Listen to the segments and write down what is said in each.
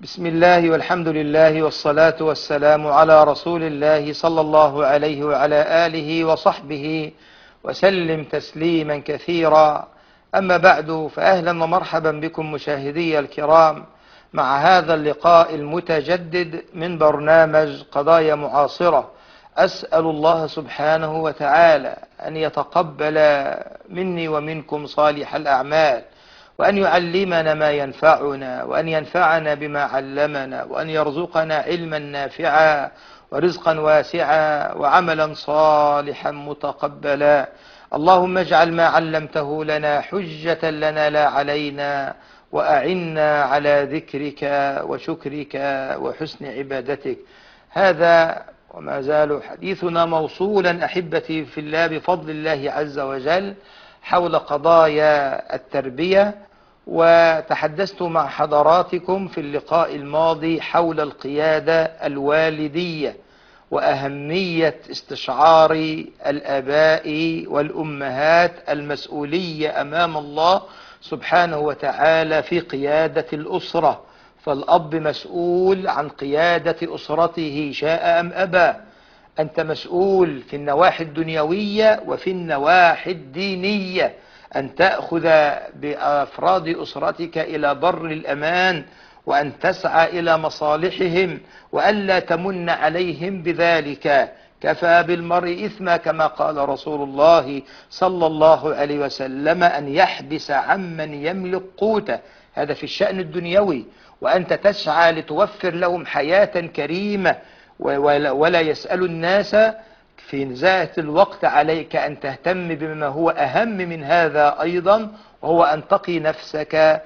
بسم الله والحمد لله والصلاة والسلام على رسول الله صلى الله عليه وعلى آله وصحبه وسلم تسليما كثيرا أما بعد فأهلا ومرحبا بكم مشاهدي الكرام مع هذا اللقاء المتجدد من برنامج قضايا معاصرة أسأل الله سبحانه وتعالى أن يتقبل مني ومنكم صالح الأعمال وأن يعلمنا ما ينفعنا وأن ينفعنا بما علمنا وأن يرزقنا علما نافعا ورزقا واسعا وعملا صالحا متقبلا اللهم اجعل ما علمته لنا حجة لنا لا علينا وأعنا على ذكرك وشكرك وحسن عبادتك هذا وما زال حديثنا موصولا أحبتي في الله بفضل الله عز وجل حول قضايا التربية وتحدثت مع حضراتكم في اللقاء الماضي حول القيادة الوالدية وأهمية استشعار الآباء والأمهات المسؤولية أمام الله سبحانه وتعالى في قيادة الأسرة فالأب مسؤول عن قيادة أسرته شاء أم أبى أنت مسؤول في النواحي الدنيوية وفي النواحي الدينية أن تأخذ بأفراد أسرتك إلى بر الأمان وأن تسعى إلى مصالحهم وألا تمن عليهم بذلك كفى بالمرء إثما كما قال رسول الله صلى الله عليه وسلم أن يحبس عمن يملك قوته هذا في الشأن الدنيوي وأنت تسعى لتوفر لهم حياة كريمة ولا يسأل الناس في ذات الوقت عليك أن تهتم بما هو أهم من هذا أيضا وهو أن تقي نفسك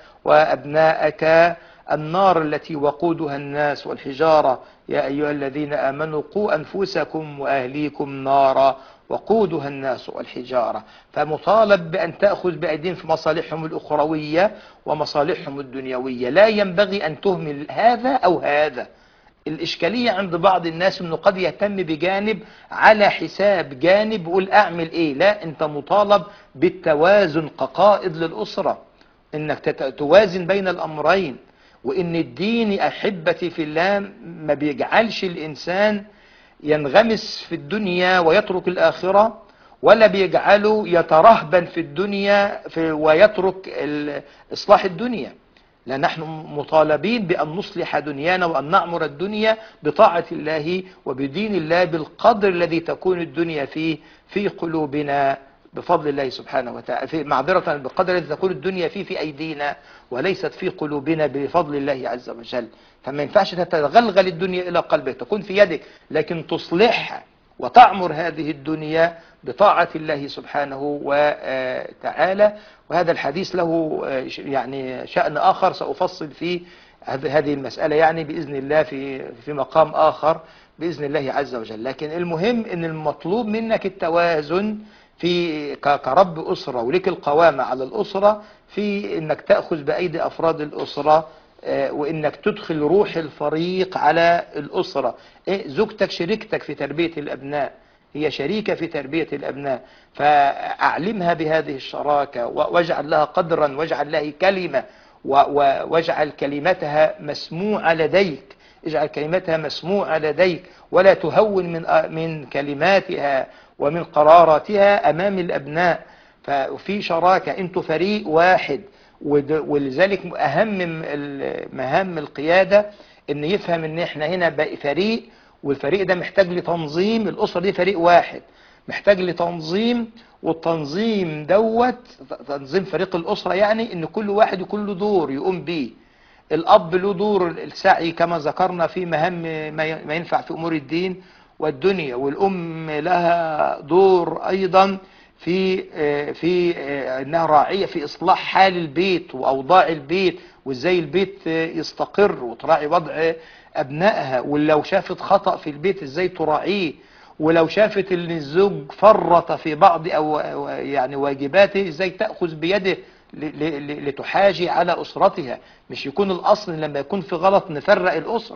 وأبناءك النار التي وقودها الناس والحجارة يا أيها الذين آمنوا قوا أنفسكم وأهليكم نارا وقودها الناس والحجارة فمطالب بأن تأخذ بأيدين في مصالحهم الأخروية ومصالحهم الدنيوية لا ينبغي أن تهمل هذا أو هذا الإشكالية عند بعض الناس أنه قد يهتم بجانب على حساب جانب يقول أعمل إيه لا أنت مطالب بالتوازن كقائد للأسرة أنك توازن بين الأمرين وإن الدين أحبتي في الله ما بيجعلش الإنسان ينغمس في الدنيا ويترك الآخرة ولا بيجعله يترهبن في الدنيا في ويترك إصلاح الدنيا لا نحن مطالبين بأن نصلح دنيانا وأن نعمر الدنيا بطاعة الله وبدين الله بالقدر الذي تكون الدنيا فيه في قلوبنا بفضل الله سبحانه وتعالى في معذرة بقدر الذي تكون الدنيا فيه في أيدينا وليست في قلوبنا بفضل الله عز وجل فما ينفعش تتغلغل الدنيا إلى قلبك تكون في يدك لكن تصلحها وتعمر هذه الدنيا بطاعة الله سبحانه وتعالى وهذا الحديث له يعني شأن آخر سأفصل فيه هذه المسألة يعني بإذن الله في في مقام آخر بإذن الله عز وجل لكن المهم أن المطلوب منك التوازن في كرب أسرة ولك القوامة على الأسرة في أنك تأخذ بأيدي أفراد الأسرة وانك تدخل روح الفريق على الاسرة إيه زوجتك شريكتك في تربية الابناء هي شريكة في تربية الابناء فاعلمها بهذه الشراكة واجعل لها قدرا واجعل لها كلمة واجعل كلمتها مسموعة لديك اجعل كلمتها مسموعة لديك ولا تهون من من كلماتها ومن قراراتها امام الابناء ففي شراكة انتوا فريق واحد ولذلك أهم مهام القيادة ان يفهم ان احنا هنا بقى فريق والفريق ده محتاج لتنظيم الأسرة دي فريق واحد محتاج لتنظيم والتنظيم دوت تنظيم فريق الأسرة يعني ان كل واحد يكون له دور يقوم بيه الأب له دور السعي كما ذكرنا في مهام ما ينفع في أمور الدين والدنيا والأم لها دور أيضا في في انها راعيه في اصلاح حال البيت واوضاع البيت وازاي البيت يستقر وتراعي وضع ابنائها ولو شافت خطا في البيت ازاي تراعيه ولو شافت ان الزوج فرط في بعض او يعني واجباته ازاي تاخذ بيده لتحاجي على اسرتها مش يكون الاصل لما يكون في غلط نفرق الاسره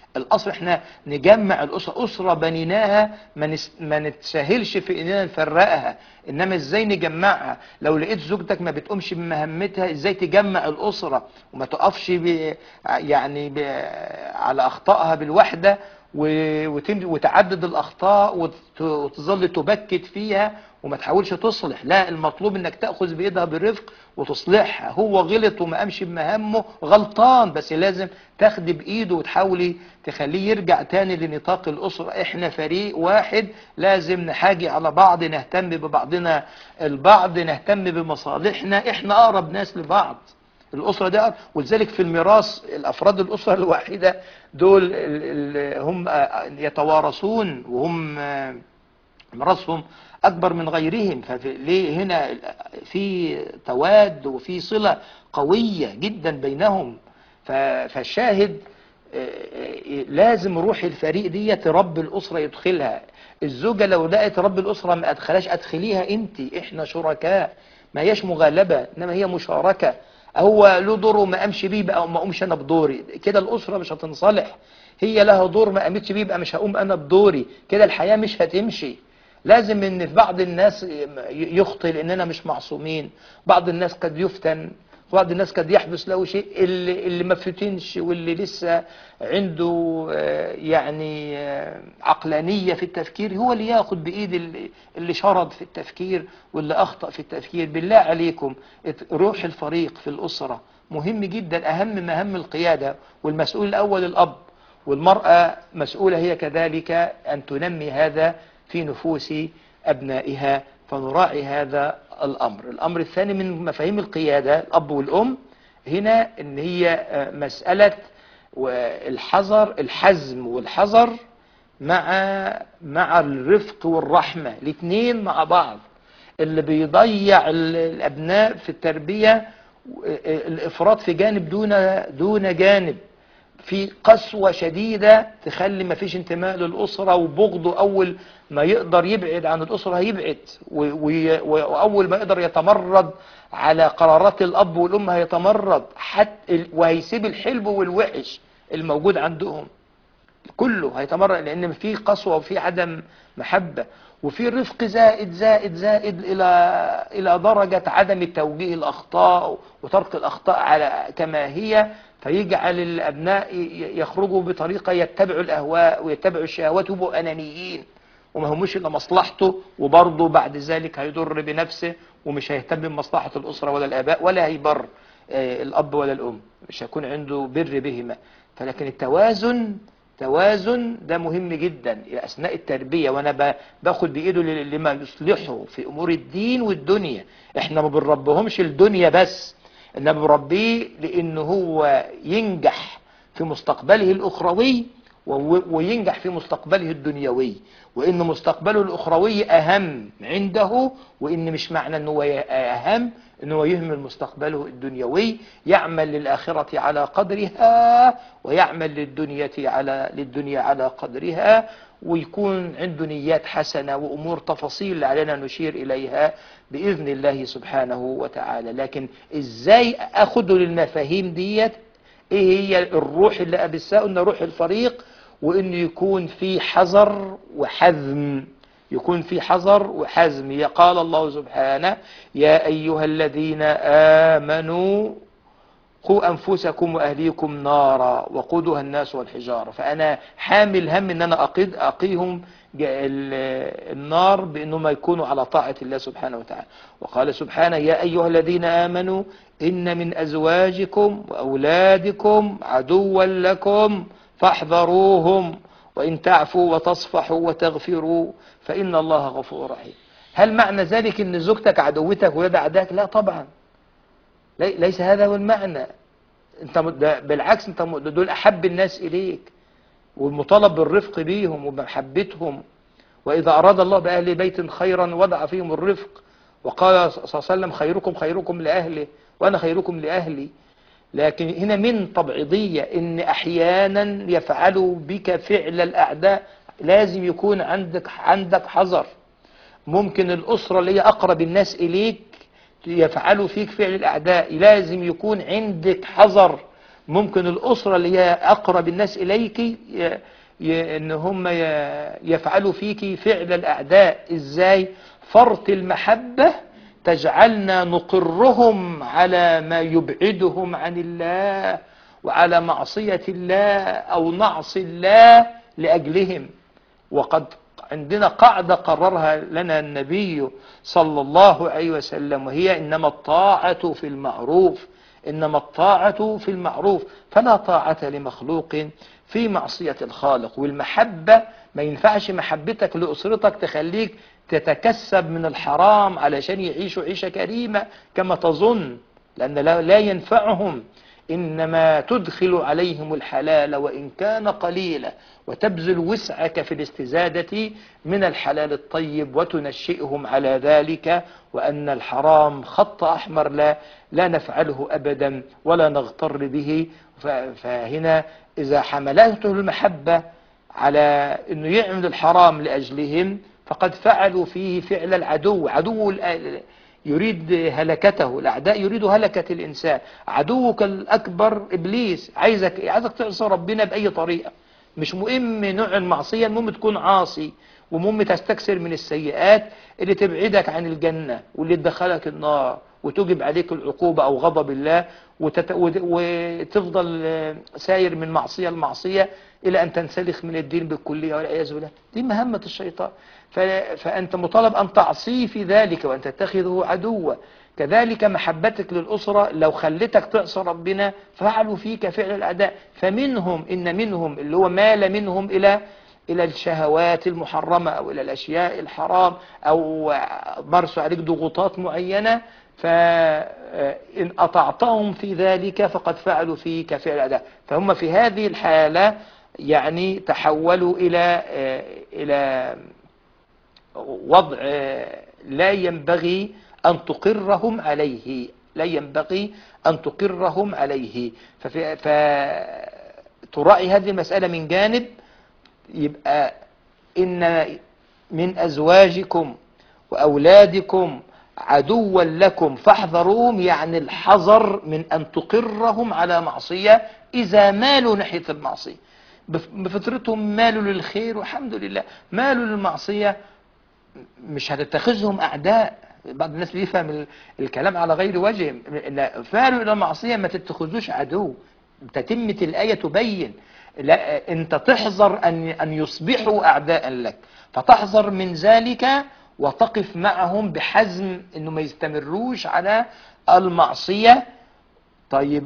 الأصل احنا نجمع الأسرة أسرة بنيناها ما, نس... ما نتساهلش في إننا نفرقها إنما إزاي نجمعها لو لقيت زوجتك ما بتقومش بمهمتها إزاي تجمع الأسرة وما تقفش ب... يعني ب... على أخطائها بالوحدة و... وتم... وتعدد الأخطاء وت... وتظل تبكت فيها وما تحاولش تصلح لا المطلوب انك تأخذ بإيدها برفق وتصلحها هو غلط وما قامش بمهامه غلطان بس لازم تاخدي بإيده وتحاولي تخليه يرجع تاني لنطاق الأسرة احنا فريق واحد لازم نحاجي على بعض نهتم ببعضنا البعض نهتم بمصالحنا احنا أقرب ناس لبعض الأسرة ده ولذلك في الميراث الأفراد الأسرة الواحدة دول ال- ال- هم يتوارثون وهم ميراثهم أكبر من غيرهم فليه هنا في تواد وفي صلة قوية جدا بينهم ف- فالشاهد آه، آه، لازم روح الفريق دي رب الأسرة يدخلها الزوجة لو لقت رب الأسرة ما أدخلهاش أدخليها أنت إحنا شركاء ما هيش مغالبة إنما هي مشاركة هو له دور وما قامش بيه بقى ما أقومش أنا بدوري كده الأسرة مش هتنصلح هي لها دور ما قامتش بيه بقى مش هقوم أنا بدوري كده الحياة مش هتمشي لازم ان في بعض الناس يخطئ لاننا مش معصومين بعض الناس قد يفتن بعض الناس قد يحدث له شيء اللي, اللي ما فتنش واللي لسه عنده آه، يعني آه، عقلانية في التفكير هو اللي ياخد بإيد اللي, اللي شرد في التفكير واللي أخطأ في التفكير بالله عليكم ات- روح الفريق في الأسرة مهم جدا أهم مهام القيادة والمسؤول الأول الأب والمرأة مسؤولة هي كذلك أن تنمي هذا في نفوس أبنائها فنراعي هذا الأمر الأمر الثاني من مفاهيم القيادة الأب والأم هنا أن هي آه، مسألة والحذر الحزم والحذر مع مع الرفق والرحمة الاثنين مع بعض اللي بيضيع ال- الأبناء في التربية آه، الإفراط في جانب دون دون جانب في قسوة شديدة تخلي ما فيش انتماء للأسرة وبغضه أول ما يقدر يبعد عن الأسرة هيبعد و- وي- وأول ما يقدر يتمرد على قرارات الأب والأم هيتمرد حتى وهيسيب الحلو والوحش الموجود عندهم كله هيتمرد لأن في قسوة وفي عدم محبة وفي رفق زائد زائد زائد إلى إلى درجة عدم توجيه الأخطاء وترك الأخطاء على كما هي فيجعل الأبناء ي- يخرجوا بطريقة يتبعوا الأهواء ويتبعوا الشهوات ويبقوا أنانيين وما هموش إلا مصلحته وبرضه بعد ذلك هيضر بنفسه ومش هيهتم بمصلحة الأسرة ولا الآباء ولا هيبر آه، الأب ولا الأم مش هيكون عنده بر بهما فلكن التوازن توازن ده مهم جدا اثناء التربيه وانا ب- باخد بايده ل- لما يصلحه في امور الدين والدنيا احنا ما بنربيهمش الدنيا بس انما بنربيه لانه هو ينجح في مستقبله الاخروي و- وينجح في مستقبله الدنيوي وان مستقبله الاخروي اهم عنده وان مش معنى انه هو اهم انه هو يهمل مستقبله الدنيوي يعمل للاخره على قدرها ويعمل للدنيا على للدنيا على قدرها ويكون عنده نيات حسنه وامور تفاصيل علينا نشير اليها باذن الله سبحانه وتعالى لكن ازاي اخده للمفاهيم ديت ايه هي الروح اللي ابثها قلنا روح الفريق وان يكون في حذر وحزم يكون في حذر وحزم يا قال الله سبحانه يا ايها الذين امنوا قوا انفسكم واهليكم نارا وقودها الناس والحجاره فانا حامل هم ان انا اقيد اقيهم ج- ال- النار بانهم يكونوا على طاعه الله سبحانه وتعالى وقال سبحانه يا ايها الذين امنوا ان من ازواجكم واولادكم عدوا لكم فاحذروهم وان تعفوا وتصفحوا وتغفروا فان الله غفور رحيم هل معنى ذلك ان زوجتك عدوتك وولاد اعدائك لا طبعا لي- ليس هذا هو المعنى انت م- ده بالعكس انت م- دول احب الناس اليك والمطالب بالرفق بيهم وبمحبتهم واذا اراد الله باهل بيت خيرا وضع فيهم الرفق وقال صلى الله عليه وسلم خيركم خيركم لاهله وانا خيركم لاهلي لكن هنا من تبعيضية ان احيانا يفعلوا بك فعل الاعداء لازم يكون عندك عندك حذر ممكن الاسرة اللي هي اقرب الناس اليك يفعلوا فيك فعل الاعداء لازم يكون عندك حذر ممكن الأسرة اللي هي أقرب الناس إليك ي... ي... إن هم ي... يفعلوا فيك فعل الأعداء إزاي فرط المحبة تجعلنا نقرهم على ما يبعدهم عن الله وعلى معصية الله أو نعصي الله لأجلهم وقد عندنا قاعدة قررها لنا النبي صلى الله عليه وسلم وهي إنما الطاعة في المعروف إنما الطاعة في المعروف فلا طاعة لمخلوق في معصية الخالق والمحبة ما ينفعش محبتك لأسرتك تخليك تتكسب من الحرام علشان يعيشوا عيشة كريمة كما تظن لأن لا ينفعهم إنما تدخل عليهم الحلال وإن كان قليلا وتبذل وسعك في الاستزادة من الحلال الطيب وتنشئهم على ذلك وأن الحرام خط أحمر لا, لا نفعله أبدا ولا نغتر به فهنا إذا حملته المحبة على أنه يعمل الحرام لأجلهم فقد فعلوا فيه فعل العدو عدو يريد هلكته الأعداء يريد هلكة الإنسان عدوك الأكبر إبليس عايزك عايزك تعصى ربنا بأي طريقة مش مهم نوع المعصية المهم تكون عاصي ومهم تستكثر من السيئات اللي تبعدك عن الجنة واللي تدخلك النار وتجب عليك العقوبة أو غضب الله وتت... وتفضل ساير من معصية لمعصية إلى أن تنسلخ من الدين بالكلية والعياذ بالله دي مهمة الشيطان ف... فأنت مطالب أن تعصيه في ذلك وأن تتخذه عدوا كذلك محبتك للأسرة لو خلتك تعصى ربنا فعلوا فيك فعل الأعداء فمنهم إن منهم اللي هو مال منهم إلى إلى الشهوات المحرمة أو إلى الأشياء الحرام أو مارسوا عليك ضغوطات معينة فإن أطعتهم في ذلك فقد فعلوا فيك فعل الأعداء فهم في هذه الحالة يعني تحولوا إلى إلى وضع لا ينبغي أن تقرهم عليه لا ينبغي أن تقرهم عليه فتراعي هذه المسألة من جانب يبقى إن من أزواجكم وأولادكم عدوا لكم فاحذروهم يعني الحذر من أن تقرهم على معصية إذا مالوا ناحية المعصية بفطرتهم مالوا للخير والحمد لله مالوا للمعصية مش هتتخذهم أعداء بعض الناس بيفهم الكلام على غير وجه إن فعلوا إلى المعصية ما تتخذوش عدو تتمة الآية تبين لا أنت تحذر أن أن يصبحوا أعداء لك فتحذر من ذلك وتقف معهم بحزم أنه ما يستمروش على المعصية طيب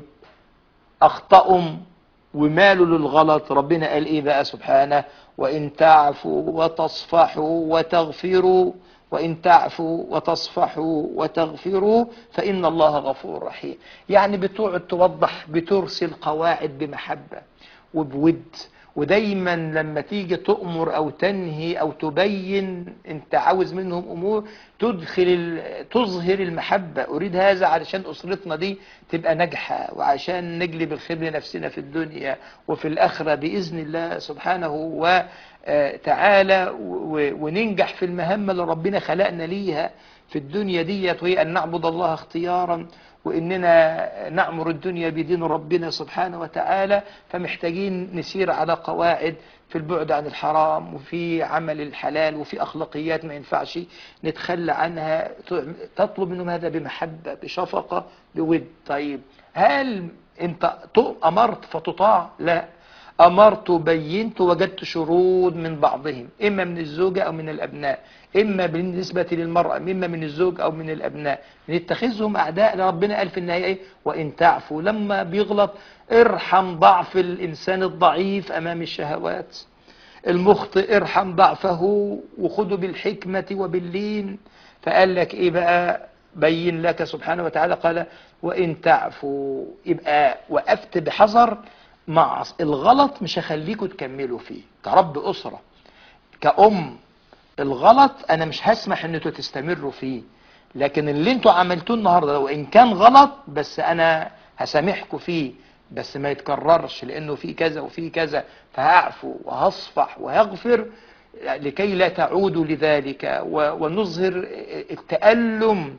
أخطأهم ومالوا للغلط ربنا قال إيه بقى سبحانه وإن تعفوا وتصفحوا وتغفروا وإن تعفوا وتصفحوا وتغفروا فإن الله غفور رحيم يعني بتقعد توضح بترسل قواعد بمحبة وبود ودايما لما تيجي تؤمر او تنهي او تبين انت عاوز منهم امور تدخل تظهر المحبة اريد هذا علشان اسرتنا دي تبقى ناجحة وعشان نجلب الخير لنفسنا في الدنيا وفي الاخرة باذن الله سبحانه وتعالى وننجح في المهمة اللي ربنا خلقنا ليها في الدنيا ديت وهي ان نعبد الله اختيارا وإننا نعمر الدنيا بدين ربنا سبحانه وتعالى فمحتاجين نسير على قواعد في البعد عن الحرام وفي عمل الحلال وفي أخلاقيات ما ينفعش نتخلى عنها تطلب منهم هذا بمحبة بشفقة بود طيب هل انت أمرت فتطاع لا أمرت بينت وجدت شرود من بعضهم إما من الزوجة أو من الأبناء إما بالنسبة للمرأة إما من الزوج أو من الأبناء نتخذهم أعداء ربنا قال في النهاية إيه وإن تعفوا لما بيغلط ارحم ضعف الإنسان الضعيف أمام الشهوات المخطئ ارحم ضعفه وخذوا بالحكمة وباللين فقال لك إيه بقى بين لك سبحانه وتعالى قال وإن تعفوا يبقى وقفت بحذر مع الغلط مش هخليكم تكملوا فيه كرب أسرة كأم الغلط أنا مش هسمح أن انتوا تستمروا فيه لكن اللي انتوا عملتوه النهاردة وإن كان غلط بس أنا هسامحكم فيه بس ما يتكررش لأنه في كذا وفي كذا فهعفو وهصفح وهغفر لكي لا تعودوا لذلك ونظهر التألم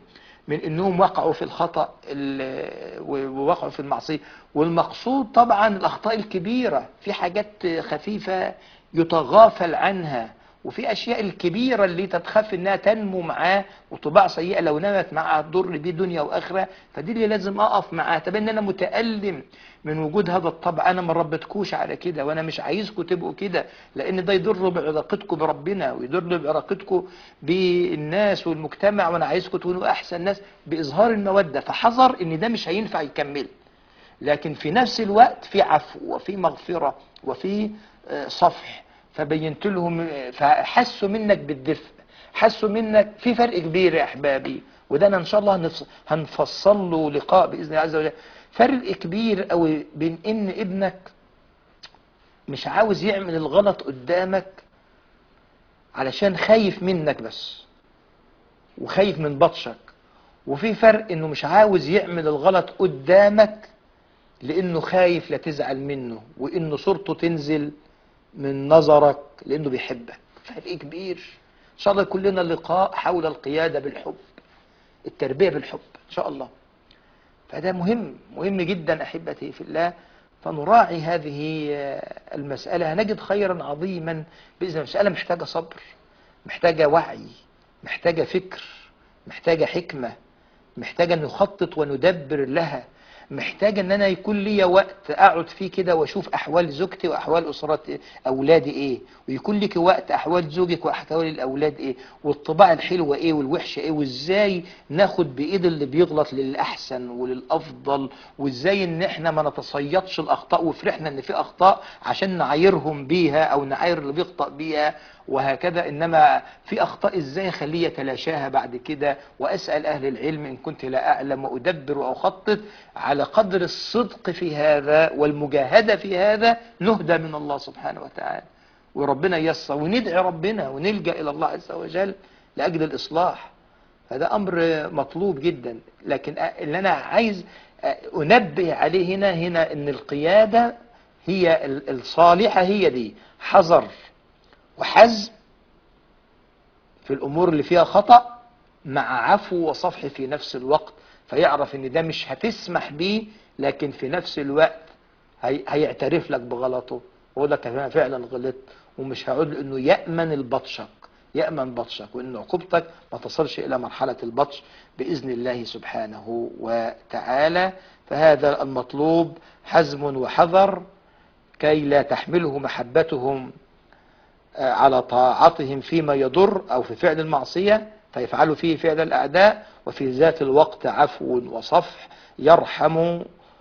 من انهم وقعوا في الخطأ ال- ووقعوا في المعصية والمقصود طبعا الاخطاء الكبيرة في حاجات خفيفة يتغافل عنها وفي اشياء الكبيرة اللي تتخاف انها تنمو معاه وطباع سيئة لو نمت معاه تضر بيه دنيا واخرة فدي اللي لازم اقف معاه طب ان انا متألم من وجود هذا الطبع انا ما ربيتكوش على كده وانا مش عايزكم تبقوا كده لان ده يضر بعلاقتكم بربنا ويضر بعلاقتكم بالناس والمجتمع وانا عايزكم تكونوا احسن ناس باظهار المودة فحذر ان ده مش هينفع يكمل لكن في نفس الوقت في عفو وفي مغفرة وفي آه، صفح فبينت لهم آه، فحسوا منك بالدفء حسوا منك في فرق كبير يا احبابي وده انا ان شاء الله هنفص- هنفصل له لقاء باذن الله عز وجل فرق كبير قوي بين ان ابنك مش عاوز يعمل الغلط قدامك علشان خايف منك بس وخايف من بطشك وفي فرق انه مش عاوز يعمل الغلط قدامك لانه خايف لا تزعل منه وانه صورته تنزل من نظرك لانه بيحبك فرق كبير ان شاء الله كلنا لقاء حول القيادة بالحب التربية بالحب ان شاء الله فده مهم مهم جدا احبتي في الله فنراعي هذه آه، المسألة هنجد خيرا عظيما بإذن الله المسألة محتاجة صبر محتاجة وعي محتاجة فكر محتاجة حكمة محتاجة أن نخطط وندبر لها محتاجة ان انا يكون لي وقت اقعد فيه كده واشوف احوال زوجتي واحوال اسرتي اولادي ايه ويكون لك وقت احوال زوجك واحوال الاولاد ايه والطباع الحلوة ايه والوحشة ايه وازاي ناخد بايد اللي بيغلط للاحسن وللافضل وازاي ان احنا ما نتصيدش الاخطاء وفرحنا ان في اخطاء عشان نعايرهم بيها او نعاير اللي بيخطأ بيها وهكذا انما في اخطاء ازاي اخليه يتلاشاها بعد كده واسال اهل العلم ان كنت لا اعلم وادبر واخطط على قدر الصدق في هذا والمجاهده في هذا نهدى من الله سبحانه وتعالى وربنا ييسر وندعي ربنا ونلجا الى الله عز وجل لاجل الاصلاح هذا امر مطلوب جدا لكن اللي انا عايز انبه عليه هنا هنا ان القياده هي الصالحه هي دي حذر وحزم في الامور اللي فيها خطأ مع عفو وصفح في نفس الوقت فيعرف ان ده مش هتسمح بيه لكن في نفس الوقت هي هيعترف لك بغلطه ويقول لك انا فعلا غلطت ومش هقول له انه يأمن البطشك يأمن بطشك وان عقوبتك ما تصلش الى مرحلة البطش بإذن الله سبحانه وتعالى فهذا المطلوب حزم وحذر كي لا تحمله محبتهم على طاعتهم فيما يضر أو في فعل المعصية فيفعلوا فيه فعل الأعداء وفي ذات الوقت عفو وصفح يرحم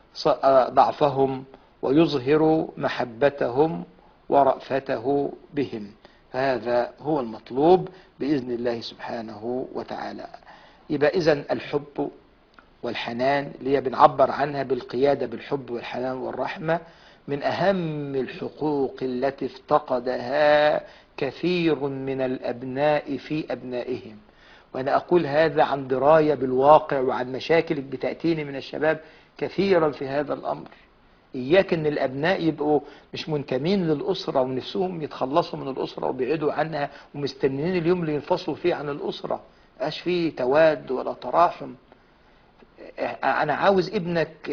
ضعفهم ويظهر محبتهم ورأفته بهم فهذا هو المطلوب بإذن الله سبحانه وتعالى يبقى إذن الحب والحنان اللي هي بنعبر عنها بالقيادة بالحب والحنان والرحمة من أهم الحقوق التي افتقدها كثير من الأبناء في أبنائهم وأنا أقول هذا عن دراية بالواقع وعن مشاكل بتأتيني من الشباب كثيرا في هذا الأمر إياك أن الأبناء يبقوا مش منتمين للأسرة ونفسهم يتخلصوا من الأسرة وبيعدوا عنها ومستنيين اليوم اللي ينفصلوا فيه عن الأسرة مبقاش فيه تواد ولا تراحم انا عاوز ابنك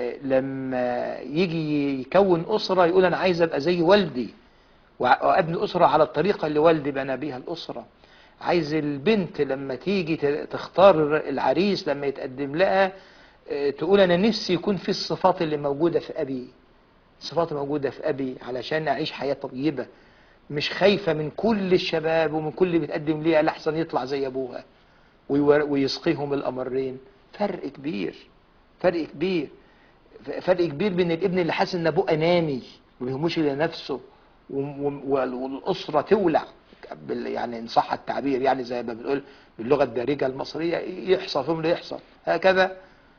لما يجي يكون اسره يقول انا عايز ابقى زي والدي وابني اسره على الطريقه اللي والدي بنى بيها الاسره عايز البنت لما تيجي تختار العريس لما يتقدم لها تقول انا نفسي يكون في الصفات اللي موجوده في ابي صفات موجوده في ابي علشان اعيش حياه طيبه مش خايفه من كل الشباب ومن كل اللي بيتقدم ليها لحسن يطلع زي ابوها ويسقيهم الامرين فرق كبير فرق كبير فرق كبير بين الابن اللي حاسس ان ابوه اناني ما بيهموش الا نفسه والاسره تولع يعني ان صح التعبير يعني زي ما بنقول باللغه الدارجه المصريه يحصل فيهم اللي يحصل هكذا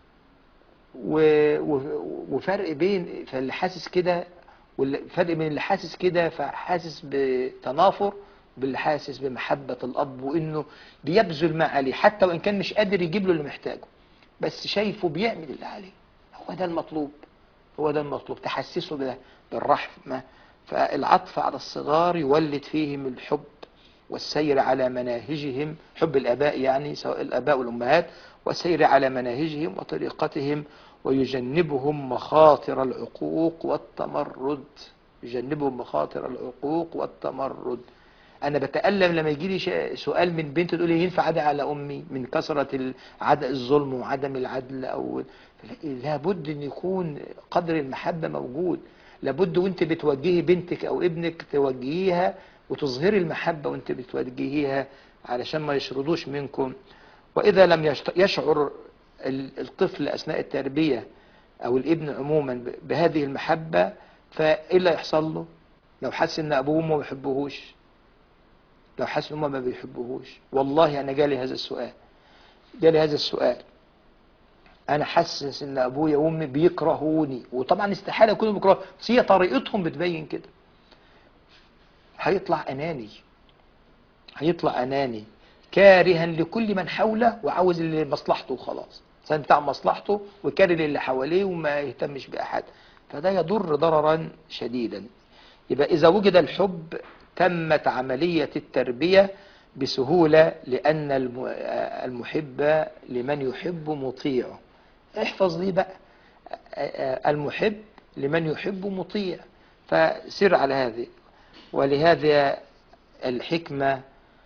وفرق بين فاللي حاسس كده والفرق بين اللي حاسس كده فحاسس بتنافر باللي حاسس بمحبة الأب وإنه بيبذل ما عليه حتى وإن كان مش قادر يجيب له اللي محتاجه بس شايفه بيعمل اللي عليه هو ده المطلوب هو ده المطلوب تحسسه ده بالرحمة فالعطف على الصغار يولد فيهم الحب والسير على مناهجهم حب الآباء يعني سواء الآباء والأمهات والسير على مناهجهم وطريقتهم ويجنبهم مخاطر العقوق والتمرد يجنبهم مخاطر العقوق والتمرد انا بتالم لما يجي لي سؤال من بنت تقول لي ينفع ادعي على امي من كثره عدم الظلم وعدم العدل او لابد ان يكون قدر المحبه موجود لابد وانت بتوجهي بنتك او ابنك توجهيها وتظهري المحبه وانت بتوجهيها علشان ما يشردوش منكم واذا لم يشعر الطفل اثناء التربيه او الابن عموما بهذه المحبه فايه اللي يحصل له لو حس ان ابوه وامه ما بيحبوهوش لو حس ان هم ما بيحبوهوش والله انا جالي هذا السؤال جالي هذا السؤال انا حاسس ان ابويا وامي بيكرهوني وطبعا استحاله يكونوا بيكرهوا بس هي طريقتهم بتبين كده هيطلع اناني هيطلع اناني كارها لكل من حوله وعاوز اللي مصلحته وخلاص انسان بتاع مصلحته وكاره اللي حواليه وما يهتمش باحد فده يضر ضررا شديدا يبقى اذا وجد الحب تمت عمليه التربيه بسهوله لان المحب لمن يحب مطيعه احفظ دي بقى المحب لمن يحب مطيع فسر على هذه ولهذا الحكمة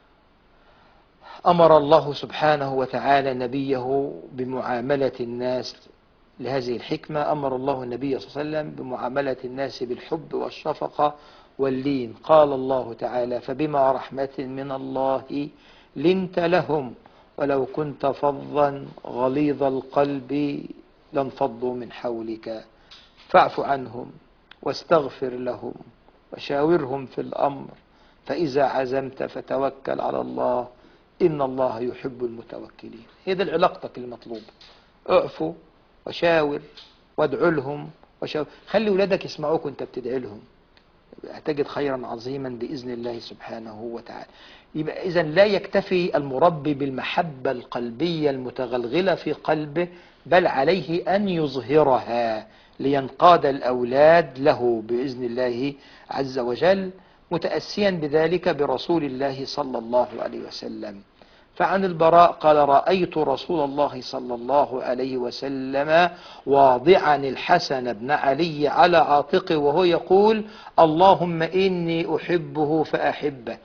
أمر الله سبحانه وتعالى نبيه بمعاملة الناس لهذه الحكمة أمر الله النبي صلى الله عليه وسلم بمعاملة الناس بالحب والشفقة واللين قال الله تعالى فبما رحمة من الله لنت لهم ولو كنت فظا غليظ القلب لانفضوا من حولك فاعف عنهم واستغفر لهم وشاورهم في الأمر فإذا عزمت فتوكل على الله إن الله يحب المتوكلين هي دي علاقتك المطلوبة اعفوا وشاور وادعوا لهم وشاور خلي ولادك يسمعوك وانت بتدعي لهم هتجد خيرا عظيما بإذن الله سبحانه وتعالى يبقى إذا لا يكتفي المربي بالمحبة القلبية المتغلغلة في قلبه بل عليه أن يظهرها لينقاد الأولاد له بإذن الله عز وجل متأسيا بذلك برسول الله صلى الله عليه وسلم فعن البراء قال رأيت رسول الله صلى الله عليه وسلم واضعا الحسن بن علي على عاتقه وهو يقول اللهم إني أحبه فأحبه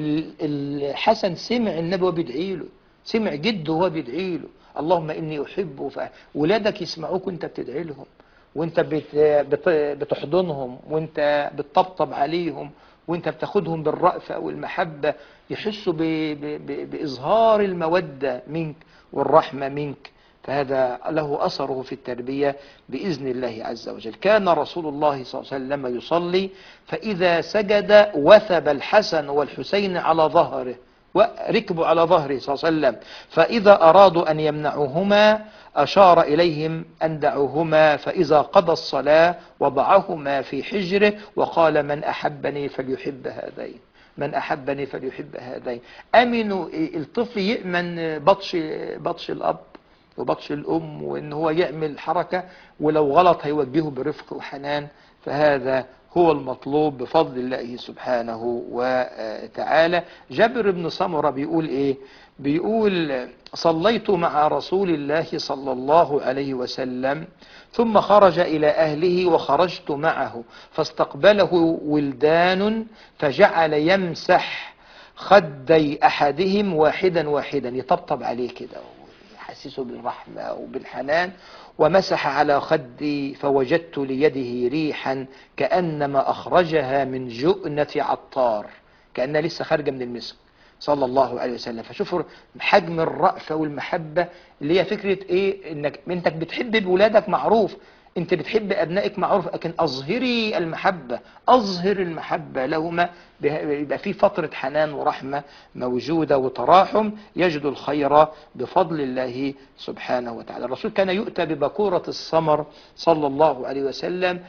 الحسن سمع النبي وهو بيدعي له سمع جده وهو بيدعي له اللهم إني أحبه فأحبه ولادك يسمعوك وانت بتدعي لهم وانت بت بت بتحضنهم وانت بتطبطب عليهم وانت بتاخدهم بالرأفة والمحبة يحسوا ب ب بإظهار المودة منك والرحمة منك فهذا له أثره في التربية بإذن الله عز وجل كان رسول الله صلى الله عليه وسلم يصلي فإذا سجد وثب الحسن والحسين على ظهره وركبوا على ظهره صلى الله عليه وسلم فإذا أرادوا أن يمنعوهما أشار إليهم أن دعوهما فإذا قضى الصلاة وضعهما في حجره وقال من أحبني فليحب هذين من أحبني فليحب هذين أمنوا الطفل يأمن بطش, بطش الأب وبطش الأم وإن هو يعمل حركة ولو غلط هيوجهه برفق وحنان فهذا هو المطلوب بفضل الله سبحانه وتعالى جابر بن سمرة بيقول ايه بيقول صليت مع رسول الله صلى الله عليه وسلم ثم خرج إلى أهله وخرجت معه فاستقبله ولدان فجعل يمسح خدي أحدهم واحدا واحدا يطبطب عليه كده يحسسه بالرحمة وبالحنان ومسح على خدي فوجدت ليده ريحا كأنما أخرجها من جؤنة عطار كأنها لسه خارجة من المسك صلى الله عليه وسلم فشوفوا حجم الرأفة والمحبة اللي هي فكرة ايه انك انك بتحب بولادك معروف انت بتحب ابنائك معروف لكن اظهري المحبة اظهر المحبة لهما يبقى في فترة حنان ورحمة موجودة وتراحم يجد الخير بفضل الله سبحانه وتعالى الرسول كان يؤتى ببكورة السمر صلى الله عليه وسلم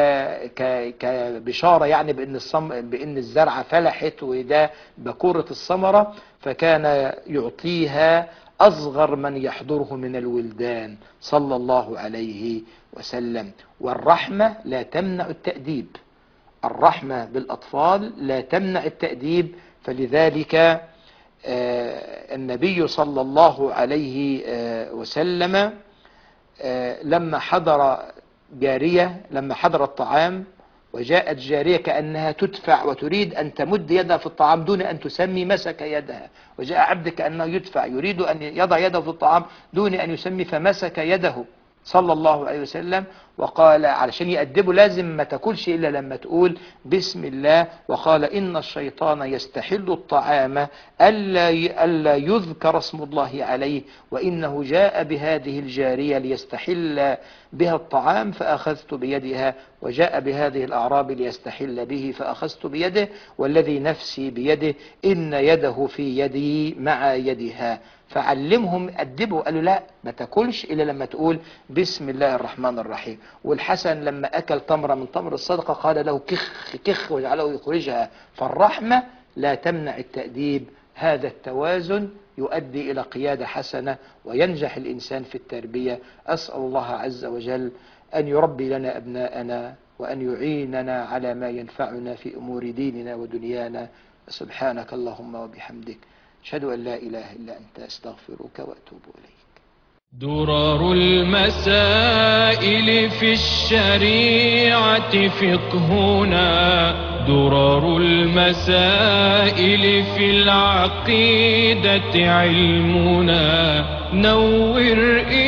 كبشارة يعني بأن, الصم بأن الزرعة فلحت وده بكورة الثمرة فكان يعطيها أصغر من يحضره من الولدان صلى الله عليه وسلم والرحمة لا تمنع التأديب الرحمة بالأطفال لا تمنع التأديب فلذلك النبي صلى الله عليه وسلم لما حضر جارية لما حضر الطعام وجاءت جارية كأنها تدفع وتريد أن تمد يدها في الطعام دون أن تسمي مسك يدها وجاء عبد كأنه يدفع يريد أن يضع يده في الطعام دون أن يسمي فمسك يده صلى الله عليه وسلم وقال علشان يأدبه لازم ما تاكلش إلا لما تقول بسم الله وقال إن الشيطان يستحل الطعام ألا ألا يذكر اسم الله عليه وإنه جاء بهذه الجارية ليستحل بها الطعام فأخذت بيدها وجاء بهذه الأعراب ليستحل به فأخذت بيده والذي نفسي بيده إن يده في يدي مع يدها فعلمهم أدبوا قالوا لا ما تاكلش إلا لما تقول بسم الله الرحمن الرحيم والحسن لما أكل تمرة من تمر الصدقة قال له كخ كخ وجعله يخرجها فالرحمة لا تمنع التأديب هذا التوازن يؤدي إلى قيادة حسنة وينجح الإنسان في التربية أسأل الله عز وجل أن يربي لنا أبناءنا وأن يعيننا على ما ينفعنا في أمور ديننا ودنيانا سبحانك اللهم وبحمدك أشهد أن لا إله إلا أنت أستغفرك وأتوب إليك درر المسائل في الشريعة فقهنا درر المسائل في العقيدة علمنا نور